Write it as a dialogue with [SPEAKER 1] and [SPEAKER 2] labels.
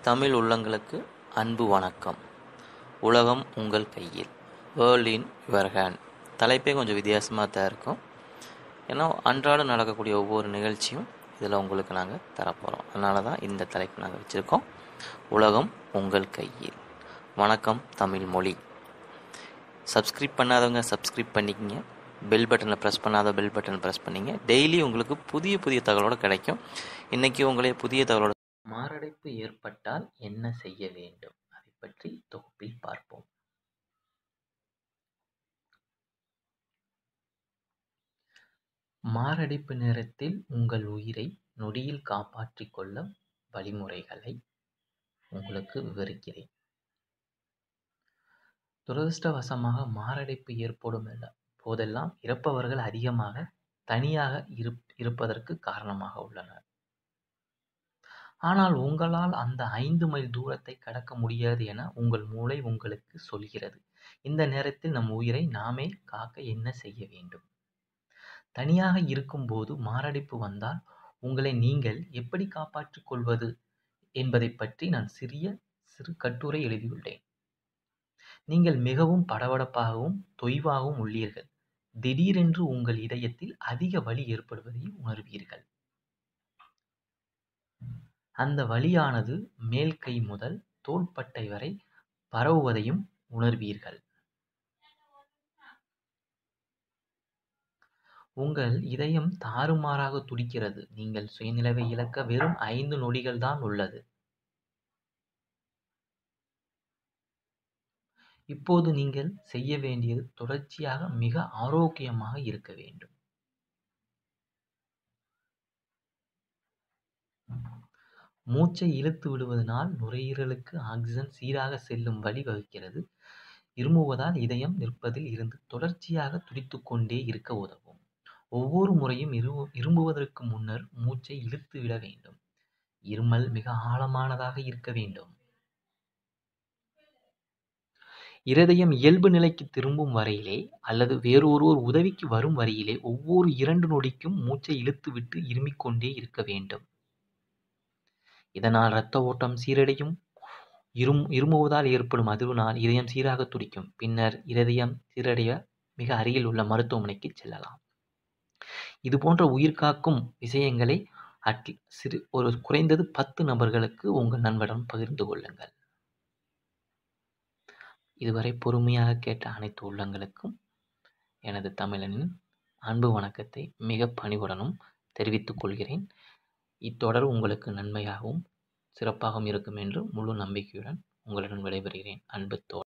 [SPEAKER 1] தமிழ் உள்ளங்களுக்கு அன்பு வணக்கம் உலகம் உங்கள் கையில் வேர்ல்ட் இன் யுவர் ஹேண்ட் தலைப்பே கொஞ்சம் வித்தியாசமாக தான் இருக்கும் ஏன்னா அன்றாடம் நடக்கக்கூடிய ஒவ்வொரு நிகழ்ச்சியும் இதில் உங்களுக்கு நாங்கள் தரப்போகிறோம் அதனால தான் இந்த தலைப்பு நாங்கள் வச்சுருக்கோம் உலகம் உங்கள் கையில் வணக்கம் தமிழ் மொழி சப்ஸ்கிரைப் பண்ணாதவங்க சப்ஸ்கிரைப் பண்ணிக்கங்க பெல் பட்டனில் ப்ரெஸ் பண்ணாத பெல் பட்டன் ப்ரெஸ் பண்ணிங்க டெய்லி உங்களுக்கு புதிய புதிய தகவலோடு கிடைக்கும் இன்றைக்கி உங்களே புதிய தகவலோட மாரடைப்பு ஏற்பட்டால் என்ன செய்ய வேண்டும் அதை பற்றி தொகுப்பில் பார்ப்போம் மாரடைப்பு நேரத்தில் உங்கள் உயிரை நொடியில் காப்பாற்றிக் கொள்ள வழிமுறைகளை உங்களுக்கு விவரிக்கிறேன் துரதிருஷ்டவசமாக மாரடைப்பு ஏற்படும் போதெல்லாம் இறப்பவர்கள் அதிகமாக தனியாக இருப்பதற்கு காரணமாக உள்ளனர் ஆனால் உங்களால் அந்த ஐந்து மைல் தூரத்தை கடக்க முடியாது என உங்கள் மூளை உங்களுக்கு சொல்கிறது இந்த நேரத்தில் நம் உயிரை நாமே காக்க என்ன செய்ய வேண்டும் தனியாக இருக்கும்போது மாரடைப்பு வந்தால் உங்களை நீங்கள் எப்படி காப்பாற்றிக் கொள்வது என்பதை பற்றி நான் சிறிய சிறு கட்டுரை எழுதியுள்ளேன் நீங்கள் மிகவும் படபடப்பாகவும் தொய்வாகவும் உள்ளீர்கள் திடீரென்று உங்கள் இதயத்தில் அதிக வலி ஏற்படுவதை உணர்வீர்கள் அந்த வலியானது மேல் கை முதல் தோள்பட்டை வரை பரவுவதையும் உணர்வீர்கள் உங்கள் இதயம் தாறுமாறாக துடிக்கிறது நீங்கள் சுயநிலவை இழக்க வெறும் ஐந்து நொடிகள் தான் உள்ளது இப்போது நீங்கள் செய்ய வேண்டியது தொடர்ச்சியாக மிக ஆரோக்கியமாக இருக்க வேண்டும் மூச்சை இழுத்து விடுவதனால் நுரையீரலுக்கு ஆக்சிஜன் சீராக செல்லும் வழி வகுக்கிறது இருமுவதால் இதயம் நிற்பதில் இருந்து தொடர்ச்சியாக துடித்துக்கொண்டே இருக்க உதவும் ஒவ்வொரு முறையும் இரு இரும்புவதற்கு முன்னர் மூச்சை இழுத்து விட வேண்டும் இருமல் மிக ஆழமானதாக இருக்க வேண்டும் இருதயம் இயல்பு நிலைக்கு திரும்பும் வரையிலே அல்லது வேறொருவர் உதவிக்கு வரும் வரையிலே ஒவ்வொரு இரண்டு நொடிக்கும் மூச்சை இழுத்துவிட்டு இருமிக் கொண்டே இருக்க வேண்டும் இதனால் இரத்த ஓட்டம் சீரடையும் இரும் இருமுவதால் ஏற்படும் அதிர்வினால் இதயம் சீராக துடிக்கும் பின்னர் இருதயம் சீரடைய மிக அருகில் உள்ள மருத்துவமனைக்கு செல்லலாம் இது போன்ற உயிர்காக்கும் விஷயங்களை அட் சிறு ஒரு குறைந்தது பத்து நபர்களுக்கு உங்கள் நண்பரிடம் பகிர்ந்து கொள்ளுங்கள் இதுவரை பொறுமையாக கேட்ட அனைத்து உள்ளங்களுக்கும் எனது தமிழனின் அன்பு வணக்கத்தை மிக பணிவுடனும் தெரிவித்துக் கொள்கிறேன் இத்தொடர் உங்களுக்கு நன்மையாகவும் சிறப்பாகவும் இருக்கும் என்று முழு நம்பிக்கையுடன் உங்களுடன் விடைபெறுகிறேன் அன்பு தோழர்